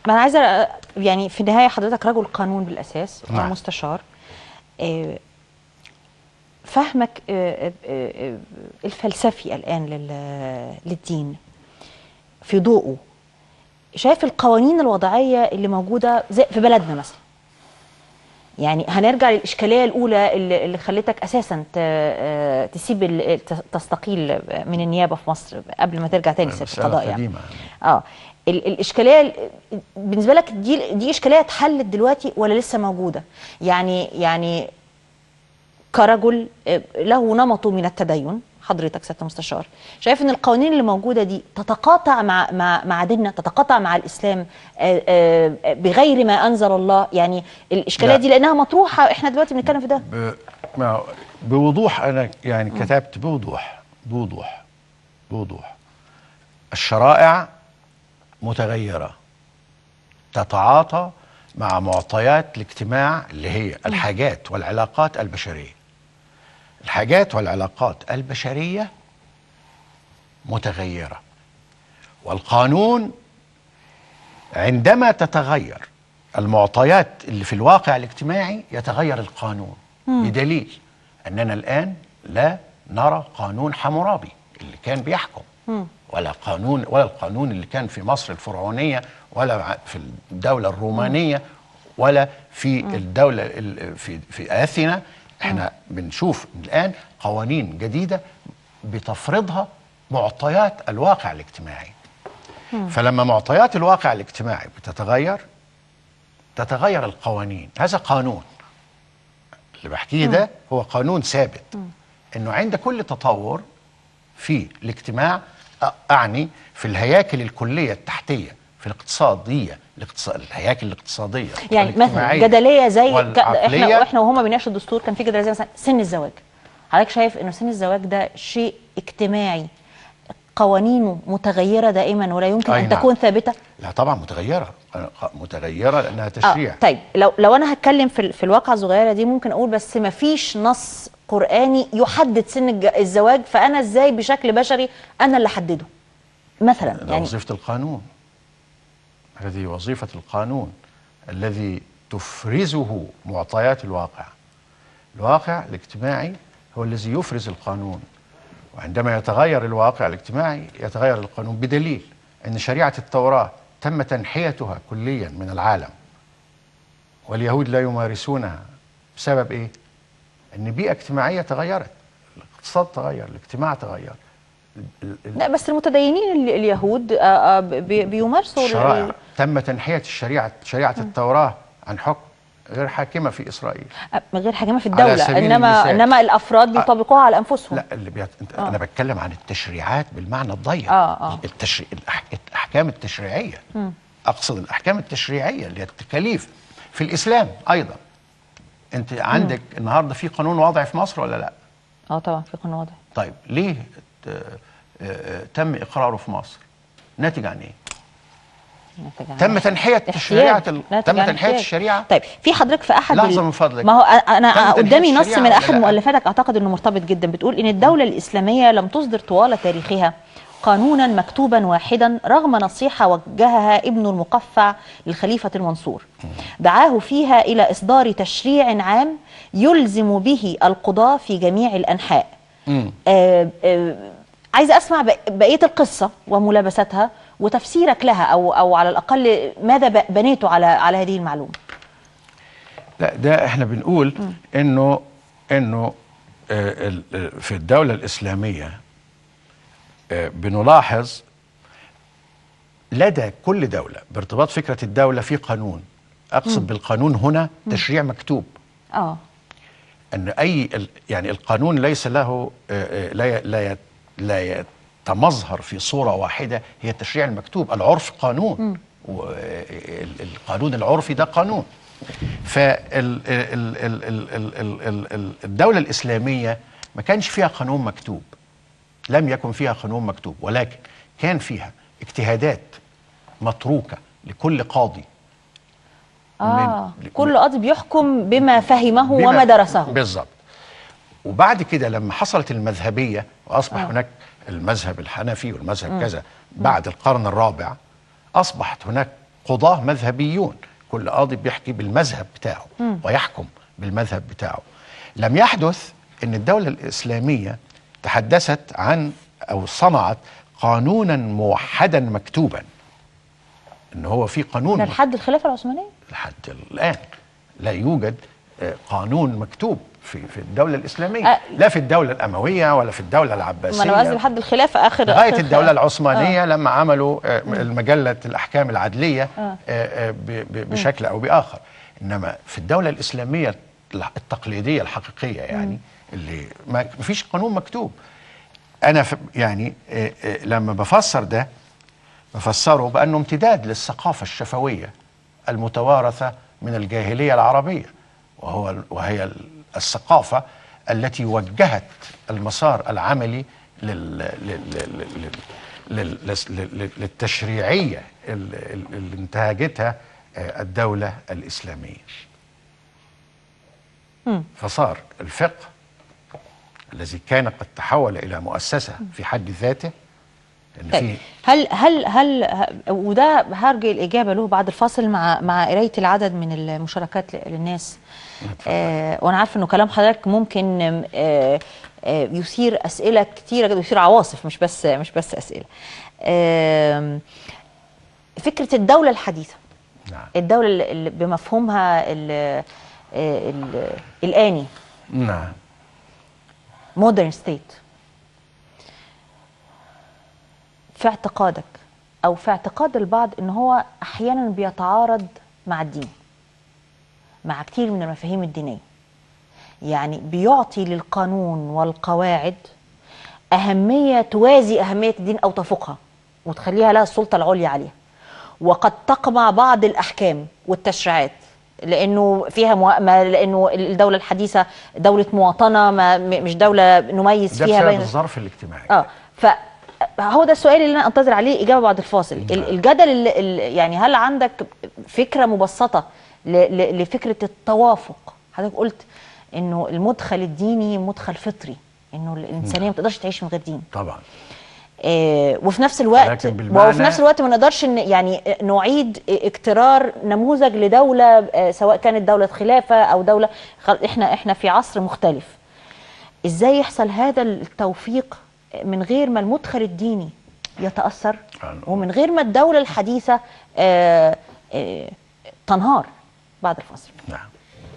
ما انا عايزه أ- يعني في النهايه حضرتك رجل قانون بالاساس نعم. ومستشار آه، فهمك آه، آه، آه، الفلسفي الان لل- للدين في ضوءه شايف القوانين الوضعيه اللي موجوده زي في بلدنا مثلا يعني هنرجع للاشكاليه الاولى اللي اللي خلتك اساسا ت- آه، تسيب ال- ت- تستقيل من النيابه في مصر قبل ما ترجع تاني سياسه مسألة القضاء يعني قديمة. اه ال- الاشكاليه ال- بالنسبه لك دي دي اشكاليه اتحلت دلوقتي ولا لسه موجوده يعني يعني كرجل آه، له نمطه من التدين حضرتك سياده المستشار شايف ان القوانين اللي موجوده دي تتقاطع مع مع مع ديننا تتقاطع مع الاسلام آه، آه، بغير ما انزل الله يعني الاشكاليه لا. دي لانها مطروحه احنا دلوقتي بنتكلم في ده ب... ما بوضوح انا يعني كتبت بوضوح بوضوح بوضوح الشرائع متغيره تتعاطى مع معطيات الاجتماع اللي هي الحاجات والعلاقات البشريه الحاجات والعلاقات البشريه متغيره والقانون عندما تتغير المعطيات اللي في الواقع الاجتماعي يتغير القانون بدليل اننا الان لا نرى قانون حمورابي اللي كان بيحكم ولا قانون ولا القانون اللي كان في مصر الفرعونيه ولا في الدوله الرومانيه ولا في الدوله ال- في في اثينا احنا بنشوف الان قوانين جديده بتفرضها معطيات الواقع الاجتماعي فلما معطيات الواقع الاجتماعي بتتغير تتغير القوانين هذا قانون اللي بحكيه ده هو قانون ثابت انه عند كل تطور في الاجتماع أ- اعني في الهياكل الكليه التحتيه في الاقتصاديه الاقتصاد الهياكل الاقتصاديه يعني مثلا والاجتماعية جدليه زي ك... احنا والعقلية. واحنا وهما بيناقشوا الدستور كان في جدليه زي مثلا سن الزواج حضرتك شايف انه سن الزواج ده شيء اجتماعي قوانينه متغيره دائما ولا يمكن أي ان نعم. تكون ثابته لا طبعا متغيره متغيره لانها اه تشريع طيب لو لو انا هتكلم في ال- في الواقعه الصغيره دي ممكن اقول بس ما فيش نص قراني يحدد سن الج- الزواج فانا ازاي بشكل بشري انا اللي احدده مثلا ده يعني وظيفة القانون هذه وظيفة القانون الذي تفرزه معطيات الواقع الواقع الاجتماعي هو الذي يفرز القانون وعندما يتغير الواقع الاجتماعي يتغير القانون بدليل أن شريعة التوراة تم تنحيتها كليا من العالم واليهود لا يمارسونها بسبب إيه؟ أن بيئة اجتماعية تغيرت الاقتصاد تغير الاجتماع تغير ال- ال- لا بس المتدينين ال- اليهود آه، آه، بي- بيمارسوا ال- الشرائع تم تنحية الشريعة شريعة التوراة عن حكم غير حاكمة في إسرائيل آه، من غير حاجه في على الدوله سبيل انما المثال. انما الافراد بيطبقوها على انفسهم لا اللي بيت... انت... أنا بتكلم عن التشريعات بالمعنى الضيق آه، آه. التشري... الأح... الأحكام التشريعية أقصد الأحكام التشريعية اللي هي التكاليف في الإسلام أيضا أنت عندك النهاردة في قانون وضعي في مصر ولا لا؟ اه طبعا في قانون واضح طيب ليه ت... آه، آه، تم إقراره في مصر؟ ناتج عن إيه؟ ناتج عن تم تنحية احتياج. الشريعة ال... ناتج تم عن تنحية احتياج. الشريعة طيب في حضرتك في احد لحظة ال- من فضلك. ما هو أ- انا تم تنحية قدامي نص الشريعة من ولا احد لا؟ مؤلفاتك اعتقد انه مرتبط جدا بتقول ان الدوله الاسلاميه لم تصدر طوال تاريخها قانونا مكتوبا واحدا رغم نصيحه وجهها ابن المقفع للخليفه المنصور دعاه فيها الى اصدار تشريع عام يلزم به القضاه في جميع الانحاء آه آه عايزه اسمع بق- بقيه القصه وملابستها وتفسيرك لها او او على الاقل ماذا ب- بنيته على على هذه المعلومه لا ده احنا بنقول انه انه آه، ال- آه، في الدولة الإسلامية آه، بنلاحظ لدى كل دولة بارتباط فكرة الدولة في قانون أقصد بالقانون هنا تشريع مكتوب اه ان اي ال- يعني القانون ليس له آه، آه، لا ي- لا ي- لا يتمظهر في صوره واحده هي التشريع المكتوب العرف قانون والقانون العرفي ده قانون فالدوله الاسلاميه ما كانش فيها قانون مكتوب لم يكن فيها قانون مكتوب ولكن كان فيها اجتهادات متروكه لكل قاضي اه من- كل قاضي بيحكم بما فهمه بما- وما درسه بالظبط وبعد كده لما حصلت المذهبيه واصبح آه. هناك المذهب الحنفي والمذهب كذا بعد القرن الرابع اصبحت هناك قضاه مذهبيون كل قاضي بيحكي بالمذهب بتاعه ويحكم بالمذهب بتاعه لم يحدث ان الدوله الاسلاميه تحدثت عن او صنعت قانونا موحدا مكتوبا ان هو في قانون ده لحد الخلافه العثمانيه لحد الان لا يوجد آه، قانون مكتوب في في الدوله الاسلاميه آه. لا في الدوله الامويه ولا في الدوله العباسيه ما انا قصدي لحد الخلافه اخر لغايه آخر الدوله خلافة. العثمانيه آه. لما عملوا آه، المجله الاحكام العدليه آه. آه، ب- ب- بشكل او باخر انما في الدوله الاسلاميه الح- التقليديه الحقيقيه يعني اللي ما ما فيش قانون مكتوب انا ف- يعني آه، آه، لما بفسر ده بفسره بانه امتداد للثقافه الشفويه المتوارثه من الجاهليه العربيه وهو وهي الثقافه التي وجهت المسار العملي لل لل لل لل لل لل للتشريعيه ال- ال- اللي انتهجتها آه، الدوله الاسلاميه. فصار الفقه الذي كان قد تحول الى مؤسسه في حد ذاته ان طيب في هل هل هل ه- وده هرجع الاجابه له بعد الفاصل مع مع قرايه العدد من المشاركات ل- للناس آه وانا عارفه انه كلام حضرتك ممكن آه آه يثير اسئله كتيره جدا يثير عواصف مش بس مش بس اسئله آه فكره الدوله الحديثه نعم الدوله اللي- اللي بمفهومها ال- آه، ال- الاني نعم مودرن ستيت في اعتقادك او في اعتقاد البعض ان هو احيانا بيتعارض مع الدين مع كتير من المفاهيم الدينيه يعني بيعطي للقانون والقواعد اهميه توازي اهميه الدين او تفوقها وتخليها لها السلطه العليا عليها وقد تقمع بعض الاحكام والتشريعات لانه فيها موائمه لانه الدوله الحديثه دوله مواطنه ما م- مش دوله نميز ده فيها بسبب بين الظرف الاجتماعي اه ف هو ده السؤال اللي انا انتظر عليه اجابه بعد الفاصل ال- الجدل اللي ال- يعني هل عندك فكره مبسطه ل- ل- لفكره التوافق حضرتك قلت انه المدخل الديني مدخل فطري انه الانسانيه ما تقدرش تعيش من غير دين طبعا آه، وفي نفس الوقت ولكن بالمعنى- وفي نفس الوقت ما نقدرش ن- يعني نعيد اكترار نموذج لدوله آه، سواء كانت دوله خلافه او دوله خل- احنا احنا في عصر مختلف ازاي يحصل هذا التوفيق من غير ما المدخل الديني يتاثر آه. ومن غير ما الدوله الحديثه آه، آه، تنهار بعد الفصل نعم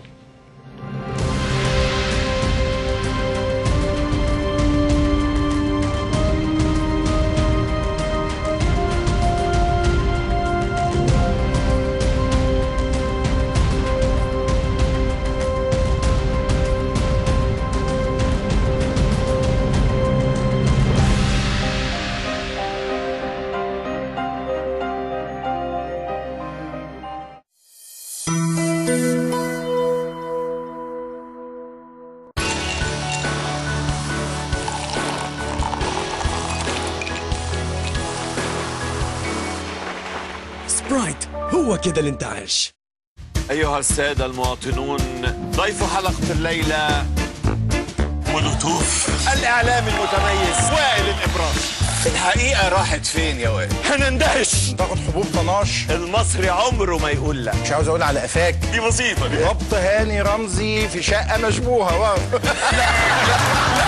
سبرايت هو كده الانتعاش أيها السادة المواطنون ضيف حلقة الليلة مولوتوف الإعلام المتميز وائل الإبراشي الحقيقة راحت فين يا واد؟ هنندهش تاخد حبوب طناش المصري عمره ما يقول لا مش عاوز اقول على قفاك دي مصيبة دي ربط هاني رمزي في شقة مشبوهة واو.